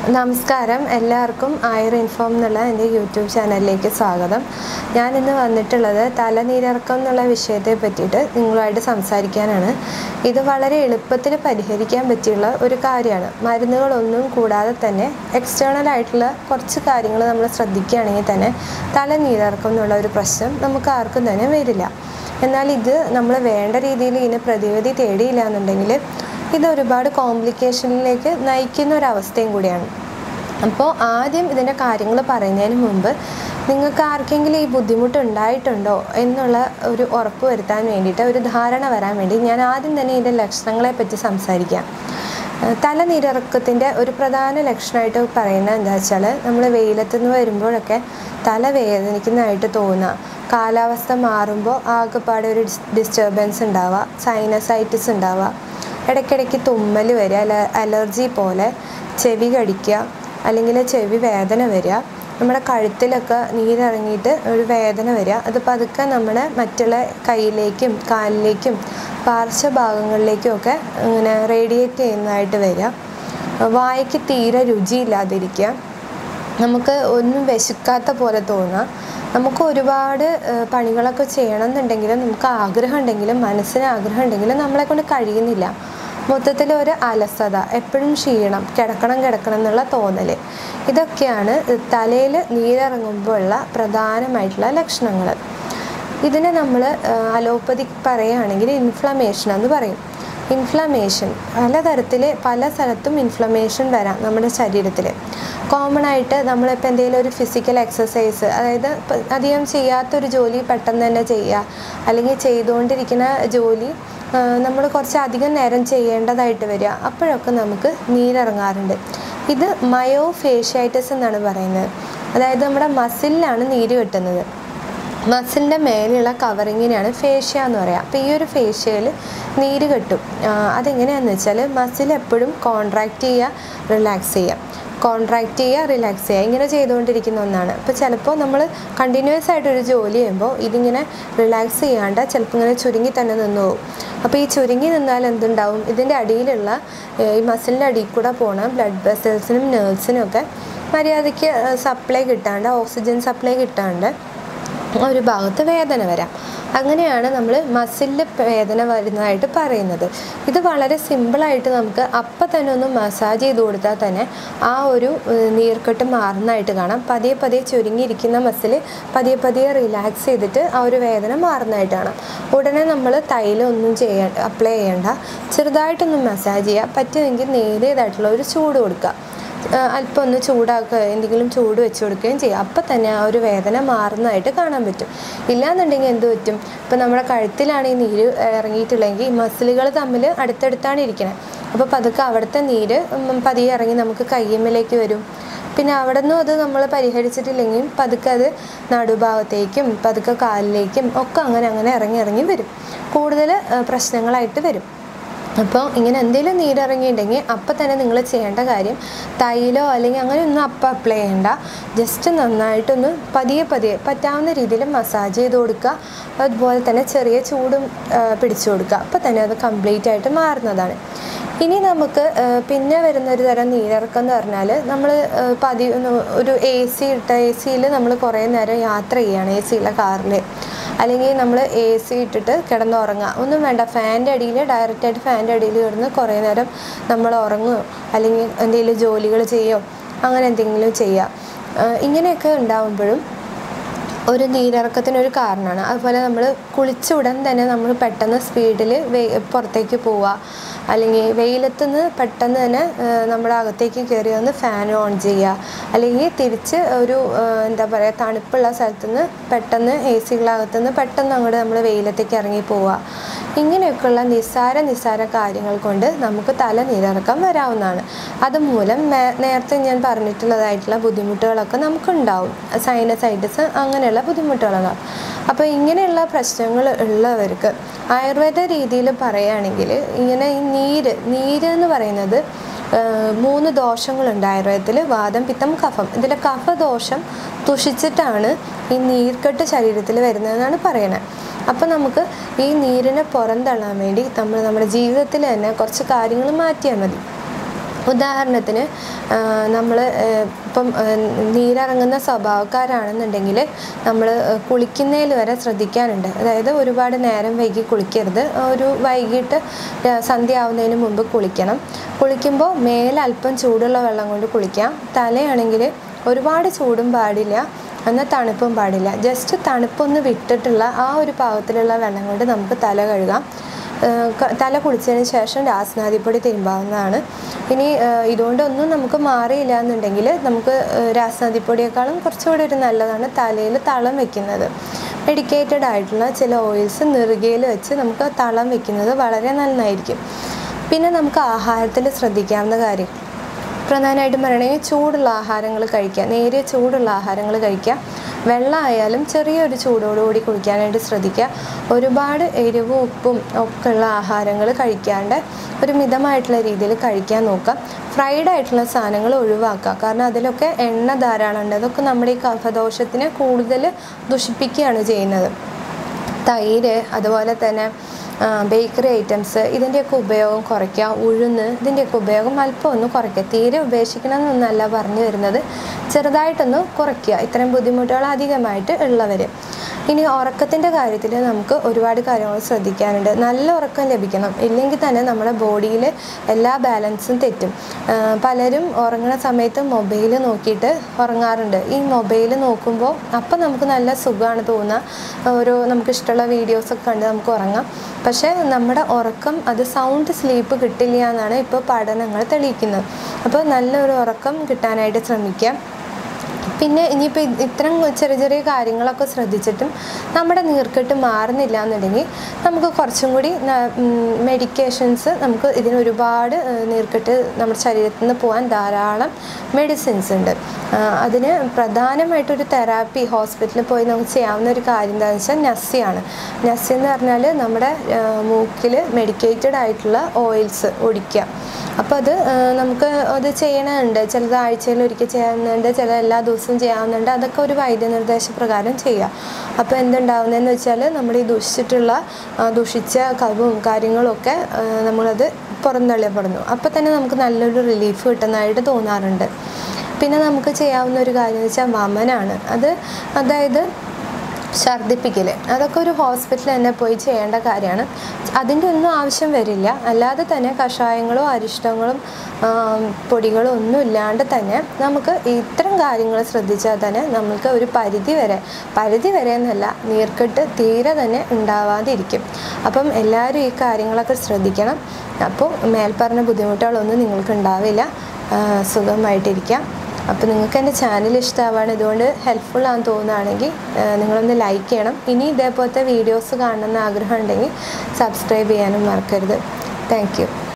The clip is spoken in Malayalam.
നമസ്കാരം എല്ലാവർക്കും ആയുർ ഇൻഫോം എന്നുള്ള എൻ്റെ യൂട്യൂബ് ചാനലിലേക്ക് സ്വാഗതം ഞാൻ ഇന്ന് വന്നിട്ടുള്ളത് തലനീരിറക്കം എന്നുള്ള വിഷയത്തെ പറ്റിയിട്ട് നിങ്ങളുമായിട്ട് സംസാരിക്കാനാണ് ഇത് വളരെ എളുപ്പത്തിൽ പരിഹരിക്കാൻ പറ്റിയുള്ള ഒരു കാര്യമാണ് മരുന്നുകളൊന്നും കൂടാതെ തന്നെ എക്സ്റ്റേണൽ ആയിട്ടുള്ള കുറച്ച് കാര്യങ്ങൾ നമ്മൾ ശ്രദ്ധിക്കുകയാണെങ്കിൽ തന്നെ തലനീരിറക്കം എന്നുള്ള ഒരു പ്രശ്നം നമുക്ക് ആർക്കും തന്നെ വരില്ല എന്നാൽ ഇത് നമ്മൾ വേണ്ട രീതിയിൽ ഇതിന് പ്രതിവിധി തേടിയില്ല എന്നുണ്ടെങ്കിൽ ഇത് ഒരുപാട് കോംപ്ലിക്കേഷനിലേക്ക് നയിക്കുന്ന ഒരവസ്ഥയും കൂടിയാണ് അപ്പോൾ ആദ്യം ഇതിൻ്റെ കാര്യങ്ങൾ പറയുന്നതിന് മുമ്പ് നിങ്ങൾക്ക് ആർക്കെങ്കിലും ഈ ബുദ്ധിമുട്ട് ഉണ്ടായിട്ടുണ്ടോ എന്നുള്ള ഒരു ഉറപ്പ് വരുത്താൻ വേണ്ടിയിട്ട് ഒരു ധാരണ വരാൻ വേണ്ടി ഞാൻ ആദ്യം തന്നെ ഇതിൻ്റെ ലക്ഷണങ്ങളെ പറ്റി സംസാരിക്കാം ഏഹ് തലനീരിറക്കത്തിൻ്റെ ഒരു പ്രധാന ലക്ഷണമായിട്ട് പറയുന്നത് എന്താ വെച്ചാൽ നമ്മൾ വെയിലത്തു നിന്ന് വരുമ്പോഴൊക്കെ തല വേദനിക്കുന്നതായിട്ട് തോന്നുക കാലാവസ്ഥ മാറുമ്പോൾ ആകെപ്പാടെ ഒരു ഡിസ്റ്റർബൻസ് ഉണ്ടാവുക സൈനസൈറ്റിസ് ഉണ്ടാവുക ഇടയ്ക്കിടയ്ക്ക് തുമ്മൽ വരിക അല്ല അലർജി പോലെ ചെവി കടിക്കുക അല്ലെങ്കിൽ ചെവി വേദന വരിക നമ്മുടെ കഴുത്തിലൊക്കെ നീരിറങ്ങിയിട്ട് ഒരു വേദന വരിക അത് പതുക്കെ നമ്മുടെ മറ്റുള്ള കൈയിലേക്കും കാലിലേക്കും പാർശ്വഭാഗങ്ങളിലേക്കും ഒക്കെ ഇങ്ങനെ റേഡിയേറ്റ് ചെയ്യുന്നതായിട്ട് വരിക വായ്ക്ക് തീരെ രുചിയില്ലാതിരിക്കുക നമുക്ക് ഒന്നും വിശക്കാത്ത പോലെ തോന്നുക നമുക്ക് ഒരുപാട് ഏഹ്, പണികളൊക്കെ ചെയ്യണം എന്നുണ്ടെങ്കിലും നമുക്ക് ആഗ്രഹം ഉണ്ടെങ്കിലും മനസ്സിന് ആഗ്രഹം ഉണ്ടെങ്കിലും നമ്മളെ കൊണ്ട് കഴിയുന്നില്ല മൊത്തത്തിൽ ഒരു അലസത എപ്പോഴും ക്ഷീണം കിടക്കണം കിടക്കണം എന്നുള്ള തോന്നൽ ഇതൊക്കെയാണ് തലയിൽ നീരിറങ്ങുമ്പോൾ ഉള്ള പ്രധാനമായിട്ടുള്ള ലക്ഷണങ്ങൾ ഇതിനെ നമ്മൾ അലോപ്പതി പറയുകയാണെങ്കിൽ ഇൻഫ്ലമേഷൻ എന്ന് പറയും ഇൻഫ്ലമേഷൻ പലതരത്തിൽ പല സ്ഥലത്തും ഇൻഫ്ലമേഷൻ വരാം നമ്മുടെ ശരീരത്തിൽ കോമൺ ആയിട്ട് നമ്മളിപ്പോൾ എന്തെങ്കിലും ഒരു ഫിസിക്കൽ എക്സസൈസ് അതായത് ഇപ്പം അധികം ചെയ്യാത്തൊരു ജോലി പെട്ടെന്ന് തന്നെ ചെയ്യുക അല്ലെങ്കിൽ ചെയ്തുകൊണ്ടിരിക്കുന്ന ജോലി നമ്മൾ കുറച്ച് അധികം നേരം ചെയ്യേണ്ടതായിട്ട് വരിക അപ്പോഴൊക്കെ നമുക്ക് നീരിറങ്ങാറുണ്ട് ഇത് മയോ ഫേഷ്യായിറ്റസ് എന്നാണ് പറയുന്നത് അതായത് നമ്മുടെ മസിലിലാണ് നീര് കെട്ടുന്നത് മസിലിൻ്റെ മേലെയുള്ള കവറിങ്ങിനാണ് ഫേഷ്യ എന്ന് പറയുക അപ്പോൾ ഈ ഒരു ഫേഷ്യയിൽ നീര് കെട്ടും ആ, അതെങ്ങനെയാണെന്ന് വെച്ചാൽ മസിൽ എപ്പോഴും കോൺട്രാക്റ്റ് ചെയ്യുക റിലാക്സ് ചെയ്യുക കോൺട്രാക്റ്റ് ചെയ്യുക റിലാക്സ് ചെയ്യുക ഇങ്ങനെ ചെയ്തുകൊണ്ടിരിക്കുന്ന ഒന്നാണ് അപ്പോൾ ചിലപ്പോൾ നമ്മൾ കണ്ടിന്യൂസ് ആയിട്ടൊരു ജോലി ചെയ്യുമ്പോൾ ഇതിങ്ങനെ റിലാക്സ് ചെയ്യാണ്ട് ചിലപ്പോൾ ഇങ്ങനെ ചുരുങ്ങി തന്നെ നിന്ന് പോകും അപ്പോൾ ഈ ചുരുങ്ങി നിന്നാൽ എന്തുണ്ടാവും ഇതിൻ്റെ അടിയിലുള്ള ഏഹ്, ഈ മസിലിൻ്റെ അടിയിൽ കൂടെ പോണ ബ്ലഡ് വെസൽസിനും നേഴ്സിനും ഒക്കെ മര്യാദയ്ക്ക് സപ്ലൈ കിട്ടാണ്ട് ഓക്സിജൻ സപ്ലൈ കിട്ടാണ്ട് ഒരു ഭാഗത്ത് വേദന വരാം അങ്ങനെയാണ് നമ്മൾ മസിലിൽ വേദന വരുന്നതായിട്ട് പറയുന്നത് ഇത് വളരെ സിമ്പിളായിട്ട് നമുക്ക് അപ്പം തന്നെ ഒന്ന് മസാജ് ചെയ്ത് കൊടുത്താൽ തന്നെ ആ ഒരു ഏഹ്, നീർക്കെട്ട് മാറുന്നതായിട്ട് കാണാം പതിയെ പതിയെ ചുരുങ്ങിയിരിക്കുന്ന മസിൽ പതിയെ പതിയെ റിലാക്സ് ചെയ്തിട്ട് ആ ഒരു വേദന മാറുന്നതായിട്ട് കാണാം ഉടനെ നമ്മൾ തൈലം ഒന്നും ചെയ്യ അപ്ലൈ ചെയ്യേണ്ട ചെറുതായിട്ടൊന്ന് മസാജ് ചെയ്യുക പറ്റുമെങ്കിൽ നേരിയതായിട്ടുള്ള ഒരു ചൂട് കൊടുക്കുക ആഹ് അല്പം ഒന്ന് ചൂടാക്കുക എന്തെങ്കിലും ചൂട് വെച്ച് കൊടുക്കുകയും ചെയ്യും അപ്പം തന്നെ ആ ഒരു വേദന മാറുന്നതായിട്ട് കാണാൻ പറ്റും ഇല്ലാന്നുണ്ടെങ്കിൽ എന്ത് പറ്റും ഇപ്പം നമ്മുടെ കഴുത്തിലാണ് ഈ നീര് ഇറങ്ങിയിട്ടുള്ളെങ്കിൽ ഈ മസിലുകൾ തമ്മിൽ അടുത്തടുത്താണ് ഇരിക്കുന്നത് അപ്പോൾ പതുക്കെ അവിടുത്തെ നീര് ഉം പതിയെ ഇറങ്ങി നമുക്ക് കയ്യമ്മലേക്ക് വരും പിന്നെ അവിടെ നിന്നും അത് നമ്മൾ പരിഹരിച്ചിട്ടില്ലെങ്കിൽ പതുക്കെ അത് നടുഭാഗത്തേക്കും പതുക്കെ കാലിലേക്കും ഒക്കെ അങ്ങനെ അങ്ങനെ ഇറങ്ങി ഇറങ്ങി വരും കൂടുതൽ ആഹ് പ്രശ്നങ്ങളായിട്ട് വരും അപ്പോൾ ഇങ്ങനെ എന്തെങ്കിലും നീരിറങ്ങിയിട്ടുണ്ടെങ്കിൽ അപ്പം തന്നെ നിങ്ങൾ ചെയ്യേണ്ട കാര്യം തൈലോ അല്ലെങ്കിൽ അങ്ങനെ ഒന്നും അപ്പം അപ്ലൈ ചെയ്യണ്ട ജസ്റ്റ് നന്നായിട്ടൊന്ന് പതിയെ പതിയെ പറ്റാവുന്ന രീതിയിൽ മസാജ് ചെയ്ത് കൊടുക്കുക അതുപോലെ തന്നെ ചെറിയ ചൂടും ആ, പിടിച്ചു കൊടുക്കുക അപ്പം തന്നെ അത് കംപ്ലീറ്റ് ആയിട്ട് മാറുന്നതാണ് ഇനി നമുക്ക് ആ, പിന്നെ വരുന്ന ഒരു തരം നീരിറക്കം എന്ന് പറഞ്ഞാൽ നമ്മൾ പതി ഒരു എ സി ഇട്ട എ സിയിൽ നമ്മൾ കുറേ നേരം യാത്ര ചെയ്യുകയാണ് എ സിയിലെ കാറിൽ അല്ലെങ്കിൽ നമ്മൾ എ സി ഇട്ടിട്ട് കിടന്നുറങ്ങുക ഒന്നും വേണ്ട ഫാൻ്റെ അടിയിൽ ഡയറക്റ്റായിട്ട് ഫാൻ്റെ അടിയിൽ കിടന്ന് കുറേ നേരം നമ്മൾ ഉറങ്ങുകയോ അല്ലെങ്കിൽ എന്തെങ്കിലും ജോലികൾ ചെയ്യുകയോ അങ്ങനെ എന്തെങ്കിലും ചെയ്യുക ആ, ഇങ്ങനെയൊക്കെ ഉണ്ടാകുമ്പോഴും ഒരു നീരിറക്കത്തിനൊരു കാരണമാണ് അതുപോലെ നമ്മൾ കുളിച്ച ഉടൻ തന്നെ നമ്മൾ പെട്ടെന്ന് സ്പീഡിൽ പുറത്തേക്ക് പോവുക അല്ലെങ്കിൽ വെയിലത്തുനിന്ന് പെട്ടെന്ന് തന്നെ ആ, നമ്മുടെ അകത്തേക്ക് കയറി വന്ന് ഫാൻ ഓൺ ചെയ്യുക അല്ലെങ്കിൽ തിരിച്ച് ഒരു ആ, എന്താ പറയുക തണുപ്പുള്ള സ്ഥലത്തുനിന്ന് പെട്ടെന്ന് എ സികളകത്തുനിന്ന് പെട്ടെന്ന് അങ്ങോട്ട് നമ്മൾ വെയിലത്തേക്ക് ഇറങ്ങി പോവുക ഇങ്ങനെയൊക്കെയുള്ള നിസ്സാര നിസ്സാര കാര്യങ്ങൾ കൊണ്ട് നമുക്ക് തല നീരിറക്കം വരാവുന്നതാണ് അതുമൂലം നേ- നേരത്തെ ഞാൻ പറഞ്ഞിട്ടുള്ളതായിട്ടുള്ള ബുദ്ധിമുട്ടുകളൊക്കെ നമുക്കുണ്ടാവും സൈനസൈറ്റിസ് അങ്ങനെയുള്ള ബുദ്ധിമുട്ടുകളൊക്കെ അപ്പോൾ ഇങ്ങനെയുള്ള പ്രശ്നങ്ങൾ ഉള്ളവർക്ക് ആയുർവേദ രീതിയിൽ പറയുകയാണെങ്കിൽ ഇങ്ങനെ ഈ നീര് നീര് എന്ന് പറയുന്നത് ഏഹ്, മൂന്ന് ദോഷങ്ങളുണ്ട് ആയുർവേദത്തിൽ വാദം പിത്തം കഫം ഇതിലെ കഫദോഷം തുഷിച്ചിട്ടാണ് ഈ നീർക്കെട്ട് ശരീരത്തിൽ വരുന്നതെന്നാണ് പറയണത് അപ്പോൾ നമുക്ക് ഈ നീരിനെ പുറന്തള്ളാൻ വേണ്ടി നമ്മൾ നമ്മുടെ ജീവിതത്തിൽ തന്നെ കുറച്ച് കാര്യങ്ങൾ മാറ്റിയാൽ മതി ഉദാഹരണത്തിന് നമ്മൾ ഇപ്പം ആ, നീരിറങ്ങുന്ന സ്വഭാവക്കാരാണെന്നുണ്ടെങ്കിൽ നമ്മൾ കുളിക്കുന്നതിൽ വരെ ശ്രദ്ധിക്കാനുണ്ട് അതായത് ഒരുപാട് നേരം വൈകി കുളിക്കരുത് ഒരു വൈകിട്ട് ര- സന്ധ്യ ആവുന്നതിന് മുമ്പ് കുളിക്കണം കുളിക്കുമ്പോൾ മേലെ അല്പം ചൂടുള്ള വെള്ളം കൊണ്ട് കുളിക്കാം തലയാണെങ്കിൽ ഒരുപാട് ചൂടും പാടില്ല എന്നാൽ തണുപ്പും പാടില്ല ജസ്റ്റ് തണുപ്പൊന്ന് വിട്ടിട്ടുള്ള ആ ഒരു പാകത്തിലുള്ള വെള്ളം കൊണ്ട് നമുക്ക് തല കഴുകാം ഏഹ് ക- തല കുളിച്ചതിന് ശേഷം രാസനാദിപ്പൊടി തിരുമ്പാവുന്നതാണ് ഇനി ഏഹ് ഇതുകൊണ്ടൊന്നും നമുക്ക് മാറിയില്ല എന്നുണ്ടെങ്കിൽ നമുക്ക് ഏഹ് രാസനാദിപ്പൊടിയേക്കാളും കുറച്ചുകൂടി ഒരു നല്ലതാണ് തലയിൽ തളം വെക്കുന്നത് മെഡിക്കേറ്റഡ് ആയിട്ടുള്ള ചില ഓയിൽസ് നെറുകയിൽ വെച്ച് നമുക്ക് തളം വെക്കുന്നത് വളരെ നന്നായിരിക്കും പിന്നെ നമുക്ക് ആഹാരത്തിൽ ശ്രദ്ധിക്കാവുന്ന കാര്യം പ്രധാനമായിട്ടും പറയണമെങ്കിൽ ചൂടുള്ള ആഹാരങ്ങൾ കഴിക്കുക നേരിയ ചൂടുള്ള ആഹാരങ്ങൾ കഴിക്കുക വെള്ളം ആയാലും ചെറിയൊരു ചൂടോടുകൂടി കുടിക്കാനായിട്ട് ശ്രദ്ധിക്കുക ഒരുപാട് എരിവും ഉപ്പും ഒക്കെ ഉള്ള ആഹാരങ്ങൾ കഴിക്കാണ്ട് ഒരു മിതമായിട്ടുള്ള രീതിയിൽ കഴിക്കാൻ നോക്കുക ഫ്രൈഡ് ആയിട്ടുള്ള സാധനങ്ങൾ ഒഴിവാക്കുക കാരണം അതിലൊക്കെ എണ്ണ ധാരാളം ഉണ്ട് അതൊക്കെ നമ്മുടെ ഈ കഫദോഷത്തിനെ കൂടുതൽ ദുഷിപ്പിക്കുകയാണ് ചെയ്യുന്നത് തൈര് അതുപോലെ തന്നെ ബേക്കറി ഐറ്റംസ് ഇതിൻ്റെയൊക്കെ ഉപയോഗം കുറയ്ക്കുക ഉഴുന്ന് ഇതിൻ്റെയൊക്കെ ഉപയോഗം അല്പം ഒന്ന് കുറയ്ക്കുക തീരെ ഉപേക്ഷിക്കണമെന്നൊന്നല്ല പറഞ്ഞു വരുന്നത് ചെറുതായിട്ടൊന്ന് കുറയ്ക്കുക ഇത്തരം ബുദ്ധിമുട്ടുകൾ അധികമായിട്ട് ഉള്ളവർ ഇനി ഉറക്കത്തിൻ്റെ കാര്യത്തിൽ നമുക്ക് ഒരുപാട് കാര്യങ്ങൾ ശ്രദ്ധിക്കാനുണ്ട് നല്ല ഉറക്കം ലഭിക്കണം ഇല്ലെങ്കിൽ തന്നെ നമ്മുടെ ബോഡിയിൽ എല്ലാ ബാലൻസും തെറ്റും ആ, പലരും ഉറങ്ങുന്ന സമയത്ത് മൊബൈൽ നോക്കിയിട്ട് ഉറങ്ങാറുണ്ട് ഈ മൊബൈൽ നോക്കുമ്പോൾ അപ്പം നമുക്ക് നല്ല സുഖമാണ് തോന്നുക ഓരോ നമുക്ക് ഇഷ്ടമുള്ള വീഡിയോസൊക്കെ കണ്ട് നമുക്ക് ഉറങ്ങാം പക്ഷേ നമ്മുടെ ഉറക്കം അത് സൗണ്ട് സ്ലീപ്പ് കിട്ടില്ല എന്നാണ് ഇപ്പോൾ പഠനങ്ങൾ തെളിയിക്കുന്നത് അപ്പോൾ നല്ലൊരു ഉറക്കം കിട്ടാനായിട്ട് ശ്രമിക്കുക പിന്നെ ഇനിയിപ്പോൾ ഇത്തരം ചെറിയ ചെറിയ കാര്യങ്ങളൊക്കെ ശ്രദ്ധിച്ചിട്ടും നമ്മുടെ നീർക്കെട്ട് മാറുന്നില്ല എന്നുണ്ടെങ്കിൽ നമുക്ക് കുറച്ചും കൂടി മെഡിക്കേഷൻസ് നമുക്ക് ഇതിന് ഒരുപാട് ആ, നീർക്കെട്ട് നമ്മുടെ ശരീരത്തിൽ നിന്ന് പോകാൻ ധാരാളം മെഡിസിൻസ് ഉണ്ട് ആ, അതിന് പ്രധാനമായിട്ടൊരു തെറാപ്പി ഹോസ്പിറ്റലിൽ പോയി നമുക്ക് ചെയ്യാവുന്ന ഒരു കാര്യം എന്താണെന്ന് വെച്ചാൽ നസ്സിയാണ് നസ്സി എന്ന് പറഞ്ഞാൽ നമ്മുടെ മൂക്കിൽ മെഡിക്കേറ്റഡ് ആയിട്ടുള്ള ഓയിൽസ് ഒടിക്കുക അപ്പോൾ അത് ആ, നമുക്ക് അത് ചെയ്യണമുണ്ട് ചിലത് ആഴ്ചയിൽ ഒരിക്കൽ ചെയ്യാവുന്നുണ്ട് ചില എല്ലാ ദിവസവും ചെയ്യാവുന്നുണ്ട് അതൊക്കെ ഒരു വൈദ്യനിർദ്ദേശപ്രകാരം ചെയ്യുക അപ്പോൾ എന്തുണ്ടാവുന്നതെന്ന് വെച്ചാൽ നമ്മൾ ഈ ദുഷിച്ചിട്ടുള്ള ആ, ദുഷിച്ച കവും കാര്യങ്ങളൊക്കെ ആ, നമ്മളത് പുറന്തള്ളപ്പെടുന്നു അപ്പോൾ തന്നെ നമുക്ക് നല്ലൊരു റിലീഫ് കിട്ടുന്നതായിട്ട് തോന്നാറുണ്ട് പിന്നെ നമുക്ക് ചെയ്യാവുന്ന ഒരു കാര്യം എന്ന് വെച്ചാൽ വമനാണ് അത് അതായത് ഛർദ്ദിപ്പിക്കൽ അതൊക്കെ ഒരു ഹോസ്പിറ്റലിൽ തന്നെ പോയി ചെയ്യേണ്ട കാര്യമാണ് അതിൻ്റെ ഒന്നും ആവശ്യം വരില്ല അല്ലാതെ തന്നെ കഷായങ്ങളോ അരിഷ്ടങ്ങളും ആം, പൊടികളോ ഒന്നും ഇല്ലാണ്ട് തന്നെ നമുക്ക് ഇത്തരം കാര്യങ്ങൾ ശ്രദ്ധിച്ചാൽ തന്നെ നമുക്ക് ഒരു പരിധി വരെ പരിധി വരെ എന്നല്ല നീർക്കെട്ട് തീരെ തന്നെ ഉണ്ടാവാതിരിക്കും അപ്പം എല്ലാവരും ഈ കാര്യങ്ങളൊക്കെ ശ്രദ്ധിക്കണം അപ്പോൾ മേൽപ്പറഞ്ഞ ബുദ്ധിമുട്ടുകളൊന്നും നിങ്ങൾക്ക് ഉണ്ടാവില്ല ആ, സുഖമായിട്ടിരിക്കാം അപ്പോൾ നിങ്ങൾക്ക് എൻ്റെ ചാനൽ ഇഷ്ടമാവാണ് ഇതുകൊണ്ട് ഹെൽപ്ഫുൾ ആണെന്ന് തോന്നുകയാണെങ്കിൽ ആ, നിങ്ങളൊന്ന് ലൈക്ക് ചെയ്യണം ഇനി ഇതേപോലത്തെ വീഡിയോസ് കാണണമെന്ന് ആഗ്രഹം ഉണ്ടെങ്കിൽ സബ്സ്ക്രൈബ് ചെയ്യാനും മറക്കരുത് താങ്ക് യു